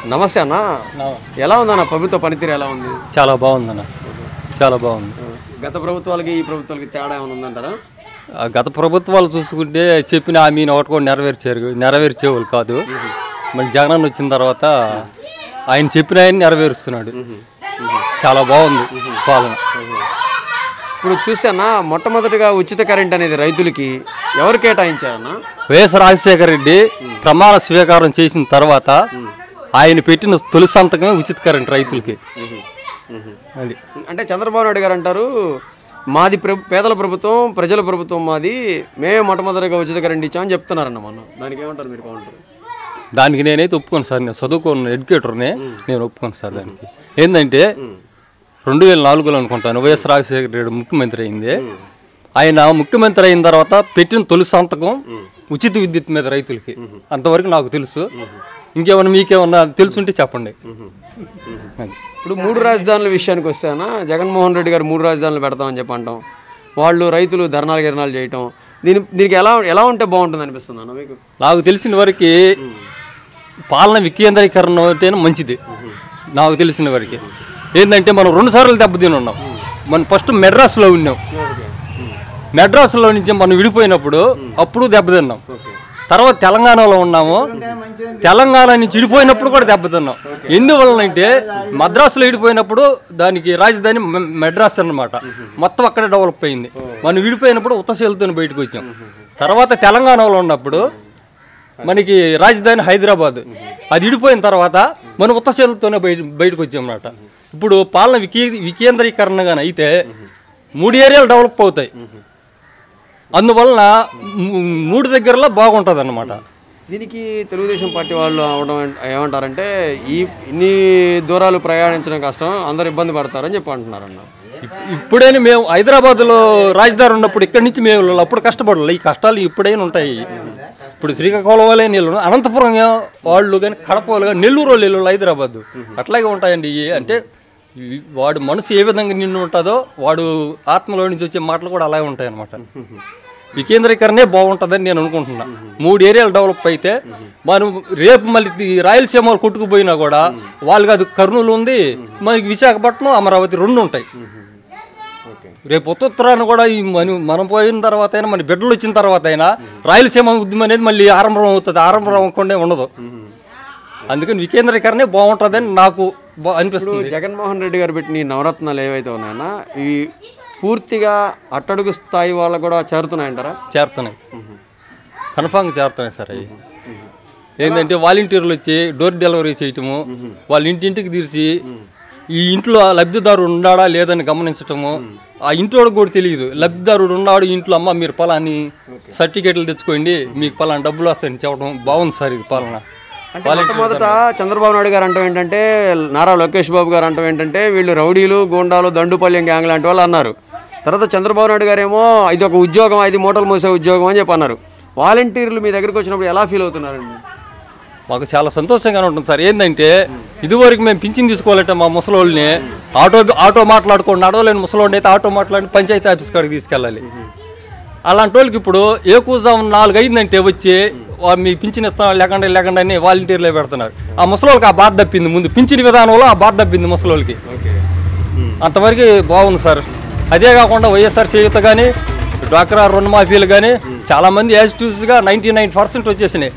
నమస్తే అన్న ఎలా ఉందన్న ప్రభుత్వ పనితీరు ఎలా ఉంది చాలా బాగుందన్న చాలా బాగుంది గత ప్రభుత్వాలకి ఈ ప్రభుత్వాలకి తేడా ఏమైనా ఉందంటారా ఆ గత ప్రభుత్వాలు చూసుకుంటే చెప్పిన హామీని ఒకటి కూడా నెరవేర్చారు నెరవేర్చేవాళ్ళు కాదు మరి జగనన్న వచ్చిన తర్వాత ఆయన చెప్పిన ఆయన నెరవేరుస్తున్నాడు చాలా బాగుంది పాలన ఇప్పుడు చూసానా మొట్టమొదటిగా ఉచిత కరెంట్ అనేది రైతులకి ఎవరు కేటాయించారన్న వైఎస్ రాజశేఖర రెడ్డి ప్రమాణ స్వీకారం చేసిన తర్వాత ఆయన పెట్టిన తొలి సంతకమే ఉచిత కరెంట్ రైతులకి అది అంటే చంద్రబాబు నాయుడు గారు అంటారు మాది ప్రభు పేదల ప్రభుత్వం ప్రజల ప్రభుత్వం మాది మేమే మొట్టమొదటిగా ఉచిత కరెంట్ ఇచ్చామని చెప్తున్నారన్న మనం దానికి ఏమంటారు మీరు కౌంటర్ దానికి నేనైతే ఒప్పుకోను సార్ నేను చదువుకున్న ఎడ్యుకేటర్ని నేను ఒప్పుకోను సార్ దానికి ఏంటంటే రెండు వేల నాలుగులో అనుకుంటాను వైఎస్ రాజశేఖర రెడ్డి ముఖ్యమంత్రి అయింది ఆయన ముఖ్యమంత్రి అయిన తర్వాత పెట్టిన తొలి సంతకం ఉచిత విద్యుత్ మీద రైతులకి అంతవరకు నాకు తెలుసు ఇంకేమన్నా మీకేమన్నా తెలుసుంటే చెప్పండి అది. ఇప్పుడు మూడు రాజధానుల విషయానికి వస్తేనా జగన్మోహన్ రెడ్డి గారు మూడు రాజధానులు పెడతామని చెప్పి అంటాం వాళ్ళు రైతులు ధర్నాలు గిరణాలు చేయటం దీని దీనికి ఎలా ఎలా ఉంటే బాగుంటుంది అనిపిస్తుంది అన్న మీకు నాకు తెలిసిన వరకు పాలన వికేంద్రీకరణ ఉంటేనే మంచిది నాకు తెలిసిన వరకు ఏంటంటే మనం రెండు సార్లు దెబ్బతిని ఉన్నాం మనం ఫస్ట్ మెడ్రాస్లో ఉన్నాం మెడ్రాస్లో నుంచి మనం విడిపోయినప్పుడు అప్పుడు దెబ్బతిన్నాం తర్వాత తెలంగాణలో ఉన్నాము తెలంగాణ నుంచి విడిపోయినప్పుడు కూడా దెబ్బతిన్నాం ఎందువలనంటే మద్రాసులో విడిపోయినప్పుడు దానికి రాజధాని మె- మెడ్రాస్ అన్నమాట మొత్తం అక్కడే డెవలప్ అయింది మనం విడిపోయినప్పుడు ఉత్తశైలతో బయటకు వచ్చాం తర్వాత తెలంగాణలో ఉన్నప్పుడు మనకి రాజధాని హైదరాబాద్ అది విడిపోయిన తర్వాత మనం ఉత్తశైలతోనే బయట బయటకు వచ్చాం అన్నమాట ఇప్పుడు పాలన వికే వికేంద్రీకరణగానే అయితే మూడు ఏరియాలు డెవలప్ అవుతాయి అందువలన మూ- మూడు దగ్గరలో బాగుంటుంది అన్నమాట దీనికి తెలుగుదేశం పార్టీ వాళ్ళు అవడం ఏం- ఏమంటారంటే ఈ ఇన్ని దూరాలు ప్రయాణించడం కష్టం అందరు ఇబ్బంది పడతారని చెప్పి అంటున్నారన్న ఇప్- ఇప్పుడైనా మేము హైదరాబాద్లో రాజధాని ఉన్నప్పుడు ఇక్కడి నుంచి మేము అప్పుడు కష్టపడాలి ఈ కష్టాలు ఇప్పుడైనా ఉంటాయి ఇప్పుడు శ్రీకాకుళం వాళ్ళే నీళ్ళు అనంతపురం వాళ్ళు కానీ కడప వాళ్ళు కానీ నెల్లూరు వాళ్ళు వెళ్ళు హైదరాబాద్ అట్లాగే ఉంటాయండి ఇవి అంటే ఈ- వాడు మనసు ఏ విధంగా నిన్ను ఉంటుందో వాడు ఆత్మలో నుంచి వచ్చే మాటలు కూడా అలాగే ఉంటాయి అన్నమాట వికేంద్రీకరణే బాగుంటుందని నేను అనుకుంటున్నా మూడు ఏరియాలు డెవలప్ అయితే మనం రేపు మళ్ళీ ఈ రాయలసీమ వాళ్ళు కొట్టుకుపోయినా కూడా వాళ్ళకి అది కర్నూలు ఉంది మనకి విశాఖపట్నం అమరావతి రెండు ఉంటాయి రేపు ఉత్తరాన కూడా ఈ మన మనం పోయిన తర్వాత అయినా మన బిడ్డలు వచ్చిన తర్వాత అయినా రాయలసీమ ఉద్యమం అనేది మళ్ళీ ఆరంభం అవుతుంది ఆరంభం అవ్వకుండా ఉండదు అందుకని వికేంద్రీకరణే బాగుంటుందని నాకు బా- అనిపిస్తుంది జగన్మోహన్ రెడ్డి గారు పెట్టిన ఈ నవరత్నాలు ఏవైతే ఉన్నాయన్నా ఇవి పూర్తిగా అట్టడుగు స్థాయి వాళ్ళకు కూడా చేరుతున్నాయంటారా చేరుతున్నాయి కన్ఫామ్గా చేరుతున్నాయి సార్ అవి ఏంటంటే వాలంటీర్లు వచ్చి డోర్ డెలివరీ చేయటము వాళ్ళ ఇంటింటికి తీర్చి ఈ ఇంట్లో లబ్ధిదారుడు ఉన్నాడా లేదని గమనించటము ఆ ఇంటోడికి కూడా తెలియదు లబ్ధిదారుడు ఉన్నాడు ఇంట్లో అమ్మ మీరు పలాని సర్టిఫికేట్లు తెచ్చుకోండి మీకు పలానా డబ్బులు వస్తాయని చెప్పడం బాగుంది సార్ ఇది పాలన అంటే మొట్టమొదట చంద్రబాబు నాయుడు గారు అంటాం ఏంటంటే నారా లోకేష్ బాబు గారు అంటాం ఏంటంటే వీళ్ళు రౌడీలు గూండాలు దండుపల్యం గ్యాంగ్ లాంటి వాళ్ళు అన్నారు తర్వాత చంద్రబాబు నాయుడు గారు ఏమో ఇది ఒక ఉద్యోగం ఐదు మూటలు మోసే ఉద్యోగం అని చెప్పి అన్నారు వాలంటీర్లు మీ దగ్గరికి వచ్చినప్పుడు ఎలా ఫీల్ అవుతున్నారండి మాకు చాలా సంతోషంగానే ఉంటుంది సార్ ఏంటంటే ఇదివరకు మేము పింఛన్ తీసుకోవాలంటే మా ముసలోళ్ళని ఆటో ఆటో మాట్లాడుకోండి నడవలేని ముసలోడిని అయితే ఆటో మాట్లాడి పంచాయతీ ఆఫీస్ కాడికి తీసుకెళ్ళాలి అలాంటి వాళ్ళకి ఇప్పుడు ఏ కూజాం నాలుగు అయిందంటే వచ్చి "వా, మీ పింఛన్ ఇస్తాం లేకుండా లేకుండా అని వాలంటీర్లే పెడుతున్నారు ఆ ముసలోళ్ళకి ఆ బాధ తప్పింది ముందు పింఛన్ విధానంలో ఆ బాధ తప్పింది ముసలోళ్ళకి ఓకే అంతవరకు బాగుంది సార్ అదే కాకుండా వైఎస్ఆర్ చేయూత కానీ డ్వాక్రా రుణమాఫీలు కానీ చాలా మంది యాజ్ గా నైంటీ నైన్ పర్సెంట్ వచ్చేసినాయి